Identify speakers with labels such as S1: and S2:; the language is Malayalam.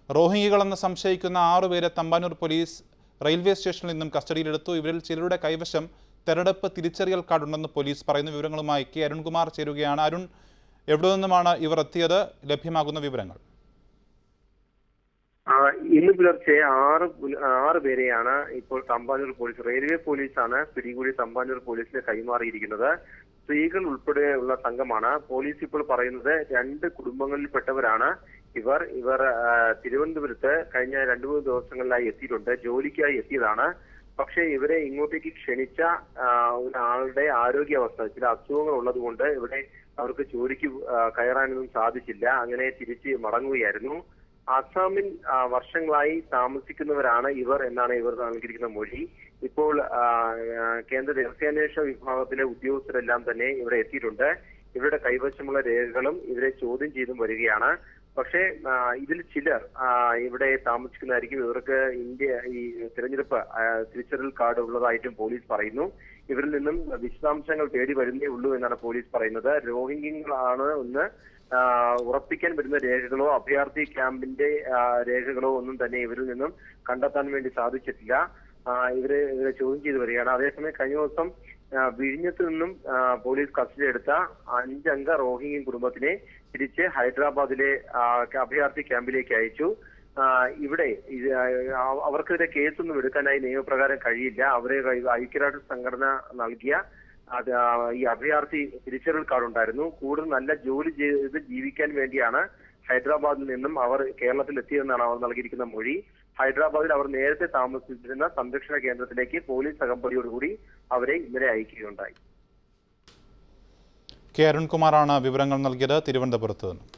S1: റോഹിംഗ്യകളെന്ന് സംശയിക്കുന്ന ആറുപേരെ തമ്പാനൂർ പോലീസ് റെയിൽവേ സ്റ്റേഷനിൽ നിന്നും കസ്റ്റഡിയിലെടുത്തു ഇവരിൽ ചിലരുടെ കൈവശം തെരഞ്ഞെടുപ്പ് തിരിച്ചറിയൽ കാർഡുണ്ടെന്ന് പോലീസ് പറയുന്ന വിവരങ്ങളുമായി കെ അരുൺകുമാർ ചേരുകയാണ് അരുൺ എവിടെ നിന്നുമാണ് ഇവർ എത്തിയത് ലഭ്യമാകുന്ന വിവരങ്ങൾ
S2: ആ, ഇന്ന് പുലർച്ചെ ആറ് പുല- ആറ് പേരെയാണ് ഇപ്പോൾ തമ്പാനൂർ പോലീസ് റെയിൽവേ പോലീസാണ് പിടികൂടി തമ്പാനൂർ പോലീസിന് കൈമാറിയിരിക്കുന്നത് സ്ത്രീകൾ ഉൾപ്പെടെയുള്ള സംഘമാണ് പോലീസ് ഇപ്പോൾ പറയുന്നത് രണ്ട് കുടുംബങ്ങളിൽപ്പെട്ടവരാണ് ഇവർ ഇവർ ആ, തിരുവനന്തപുരത്ത് കഴിഞ്ഞ രണ്ടു മൂന്ന് ദിവസങ്ങളിലായി എത്തിയിട്ടുണ്ട് ജോലിക്കായി എത്തിയതാണ് പക്ഷേ ഇവരെ ഇങ്ങോട്ടേക്ക് ക്ഷണിച്ച ആ, ഒരാളുടെ ആരോഗ്യാവസ്ഥ ചില അസുഖങ്ങൾ ഉള്ളതുകൊണ്ട് ഇവിടെ അവർക്ക് ജോലിക്ക് ആ, കയറാനൊന്നും സാധിച്ചില്ല അങ്ങനെ തിരിച്ച് മടങ്ങുകയായിരുന്നു ആസാമിൽ ആ, വർഷങ്ങളായി താമസിക്കുന്നവരാണ് ഇവർ എന്നാണ് ഇവർ നൽകിയിരിക്കുന്ന മൊഴി ഇപ്പോൾ ആ, ആ, കേന്ദ്ര രഹസ്യാന്വേഷണ വിഭാഗത്തിലെ ഉദ്യോഗസ്ഥരെല്ലാം തന്നെ ഇവിടെ എത്തിയിട്ടുണ്ട് ഇവരുടെ കൈവശമുള്ള രേഖകളും ഇവരെ ചോദ്യം ചെയ്തും വരികയാണ് പക്ഷേ ആ, ഇതിൽ ചിലർ ആ, ഇവിടെ താമസിക്കുന്നതായിരിക്കും ഇവർക്ക് ഇന്ത്യ ഈ തിരഞ്ഞെടുപ്പ് ആ, തിരിച്ചറിയൽ കാർഡ് ഉള്ളതായിട്ടും പോലീസ് പറയുന്നു ഇവരിൽ നിന്നും വിശദാംശങ്ങൾ തേടി വരുന്നേ ഉള്ളൂ എന്നാണ് പോലീസ് പറയുന്നത് രോഹിംഗ്യങ്ങളാണ് ഒന്ന് ആ, ഉറപ്പിക്കാൻ വരുന്ന രേഖകളോ അഭയാർത്ഥി ക്യാമ്പിന്റെ ആ, രേഖകളോ ഒന്നും തന്നെ ഇവരിൽ നിന്നും കണ്ടെത്താൻ വേണ്ടി സാധിച്ചിട്ടില്ല ആ, ഇവരെ ഇവരെ ചോദ്യം ചെയ്തു വരികയാണ് അതേസമയം കഴിഞ്ഞ ദിവസം ആ, വിഴിഞ്ഞത്ത് നിന്നും ആ, പോലീസ് കസ്റ്റഡി എടുത്ത അഞ്ചംഗ റോഹിംഗ്യൻ കുടുംബത്തിനെ തിരിച്ച് ഹൈദരാബാദിലെ ആ, അഭയാർത്ഥി ക്യാമ്പിലേക്ക് അയച്ചു ആ, ഇവിടെ ഇത് ആ, അവർക്കെതിരെ കേസൊന്നും എടുക്കാനായി നിയമപ്രകാരം കഴിയില്ല അവരെ ഐക്യരാഷ്ട്ര സംഘടന നൽകിയ അത് ആ, ഈ അഭയാർത്ഥി തിരിച്ചറിയൽ കാർഡ് ഉണ്ടായിരുന്നു കൂടുതൽ നല്ല ജോലി ചെയ്ത് ജീവിക്കാൻ വേണ്ടിയാണ് ഹൈദരാബാദിൽ നിന്നും അവർ കേരളത്തിൽ എത്തിയതെന്നാണ് അവർ നൽകിയിരിക്കുന്ന മൊഴി ഹൈദരാബാദിൽ അവർ നേരത്തെ താമസിച്ചിരുന്ന സംരക്ഷണ കേന്ദ്രത്തിലേക്ക് പോലീസ് അകമ്പടിയോടുകൂടി അവരെ ഇന്നലെ അയക്കുകയുണ്ടായി
S1: കെ അരുൺകുമാറാണ് വിവരങ്ങൾ നൽകിയത് തിരുവനന്തപുരത്ത് നിന്ന്